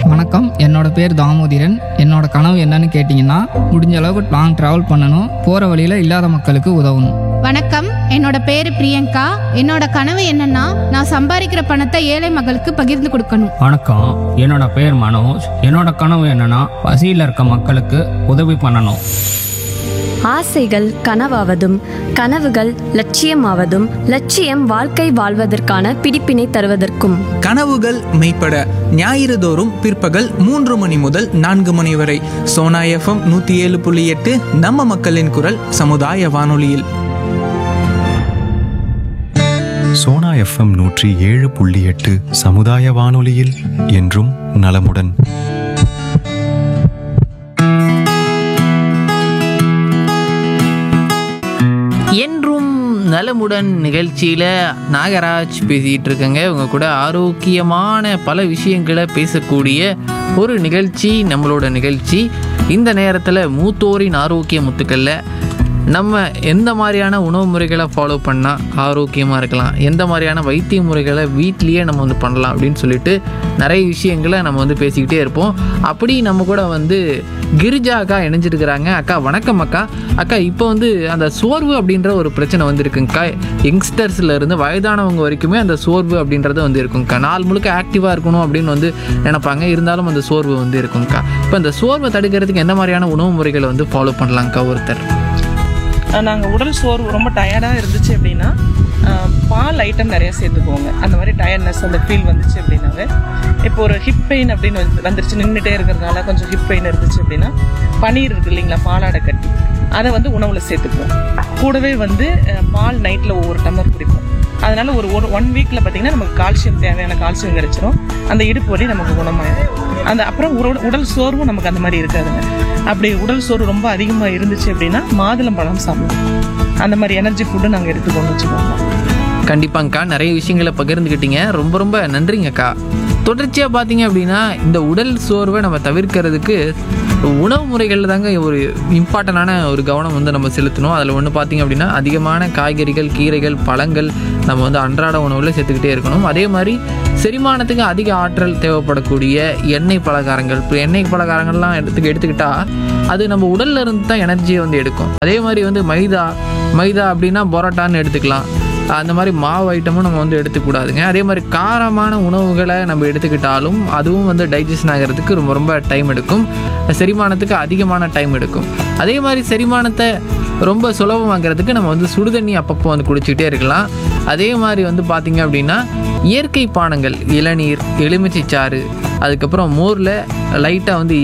வணக்கம் என்னோட பேர் தாமோதிரன் என்னோட கனவு என்னன்னு கேட்டிங்கன்னா முடிஞ்ச அளவுக்கு லாங் ட்ராவல் பண்ணணும் போகிற வழியில் இல்லாத மக்களுக்கு உதவணும் வணக்கம் என்னோட பேரு பிரியங்கா என்னோட கனவு என்னன்னா நான் சம்பாதிக்கிற பணத்தை ஏழை மக்களுக்கு பகிர்ந்து கொடுக்கணும் வணக்கம் என்னோட பேர் மனோஜ் என்னோட கனவு என்னன்னா பசியில் இருக்க மக்களுக்கு உதவி பண்ணணும் ஆசைகள் கனவாவதும் கனவுகள் லட்சியமாவதும் லட்சியம் வாழ்க்கை வாழ்வதற்கான பிடிப்பினை தருவதற்கும் கனவுகள் மெய்ப்பட ஞாயிறு தோறும் பிற்பகல் மூன்று மணி முதல் நான்கு மணி வரை சோனா எஃப்எம் நூத்தி ஏழு புள்ளி எட்டு நம்ம மக்களின் குரல் சமுதாய வானொலியில் சோனா எஃப்எம் நூற்றி ஏழு புள்ளி எட்டு சமுதாய வானொலியில் என்றும் நலமுடன் என்றும் நலமுடன் நிகழ்ச்சியில் நாகராஜ் பேசிகிட்டு இருக்கேங்க உங்க கூட ஆரோக்கியமான பல விஷயங்களை பேசக்கூடிய ஒரு நிகழ்ச்சி நம்மளோட நிகழ்ச்சி இந்த நேரத்தில் மூத்தோரின் ஆரோக்கிய முத்துக்களில் நம்ம எந்த மாதிரியான உணவு முறைகளை ஃபாலோ பண்ணால் ஆரோக்கியமாக இருக்கலாம் எந்த மாதிரியான வைத்திய முறைகளை வீட்லேயே நம்ம வந்து பண்ணலாம் அப்படின்னு சொல்லிட்டு நிறைய விஷயங்களை நம்ம வந்து பேசிக்கிட்டே இருப்போம் அப்படி நம்ம கூட வந்து கிரிஜா அக்கா இணைஞ்சிருக்கிறாங்க அக்கா வணக்கம் அக்கா அக்கா இப்போ வந்து அந்த சோர்வு அப்படின்ற ஒரு பிரச்சனை வந்துருக்குங்கக்கா யங்ஸ்டர்ஸ்ல இருந்து வயதானவங்க வரைக்குமே அந்த சோர்வு அப்படின்றது வந்து இருக்குங்கக்கா நாள் முழுக்க ஆக்டிவாக இருக்கணும் அப்படின்னு வந்து நினைப்பாங்க இருந்தாலும் அந்த சோர்வு வந்து இருக்குங்கக்கா இப்போ அந்த சோர்வை தடுக்கிறதுக்கு எந்த மாதிரியான உணவு முறைகளை வந்து ஃபாலோ பண்ணலாங்க்கா ஒருத்தர் நாங்கள் உடல் சோர்வு ரொம்ப டயர்டாக இருந்துச்சு அப்படின்னா ஆஹ், பால் ஐட்டம் நிறைய சேர்த்துக்குவோங்க அந்த மாதிரி டயர்ட்னஸ் அந்த ஃபீல் வந்துச்சு அப்படின்னாவே இப்போ ஒரு ஹிப் பெயின் அப்படின்னு வந்து- வந்துருச்சு நின்றுட்டே இருக்கிறதுனால கொஞ்சம் ஹிப் பெயின் இருந்துச்சு அப்படின்னா பனீர் இருக்கு இல்லைங்களா பாலாடை கட்டி அதை வந்து உணவுல சேர்த்துக்குவோம் கூடவே வந்து அஹ், பால் நைட்டில் ஒவ்வொரு டம்ளர் குடிப்போம் அதனால ஒரு ஒரு ஒன் வீக்ல பார்த்தீங்கன்னா நமக்கு கால்சியம் தேவையான கால்சியம் கிடைச்சிரும் அந்த இடுப்பு வலி நமக்கு குணமாயிடும் அந்த அப்புறம் உட- உடல் சோர்வும் நமக்கு அந்த மாதிரி இருக்காதுங்க அப்படி உடல் சோர்வு ரொம்ப அதிகமாக இருந்துச்சு அப்படின்னா மாதுளம் பழம் சாப்பிடுவோம் அந்த மாதிரி எனர்ஜி ஃபுட்டு நாங்கள் எடுத்துக்கோங்க வச்சுக்கோங்க கண்டிப்பாங்கக்கா நிறைய விஷயங்களை பகிர்ந்துக்கிட்டீங்க ரொம்ப ரொம்ப நன்றிங்கக்கா தொடர்ச்சியாக பார்த்தீங்க அப்படின்னா இந்த உடல் சோர்வை நம்ம தவிர்க்கிறதுக்கு உணவு முறைகளில் தாங்க ஒரு இம்பார்ட்டண்டான ஒரு கவனம் வந்து நம்ம செலுத்தணும் அதில் ஒன்று பார்த்தீங்க அப்படின்னா அதிகமான காய்கறிகள் கீரைகள் பழங்கள் நம்ம வந்து அன்றாட உணவில் சேர்த்துக்கிட்டே இருக்கணும் அதே மாதிரி செரிமானத்துக்கு அதிக ஆற்றல் தேவைப்படக்கூடிய எண்ணெய் பலகாரங்கள் இப்போ எண்ணெய் பலகாரங்கள்லாம் எடுத்துக்க எடுத்துக்கிட்டா அது நம்ம உடல்ல இருந்து தான் எனர்ஜியை வந்து எடுக்கும் அதே மாதிரி வந்து மைதா மைதா அப்படின்னா பரோட்டான்னு எடுத்துக்கலாம் அந்த மாதிரி மாவு ஐட்டமும் நம்ம வந்து எடுத்துக்கூடாதுங்க அதே மாதிரி காரமான உணவுகளை நம்ம எடுத்துக்கிட்டாலும் அதுவும் வந்து டைஜஷன் ஆகிறதுக்கு ரொம்ப ரொம்ப டைம் எடுக்கும் செரிமானத்துக்கு அதிகமான டைம் எடுக்கும் அதே மாதிரி செரிமானத்தை ரொம்ப சுலபமாக்கிறதுக்கு நம்ம வந்து சுடுதண்ணி அப்பப்போ வந்து குடிச்சிக்கிட்டே இருக்கலாம் அதே மாதிரி வந்து பார்த்திங்க அப்படின்னா இயற்கை பானங்கள் இளநீர் எலுமிச்சை சாறு அதுக்கப்புறம் மோரில் லைட்டாக வந்து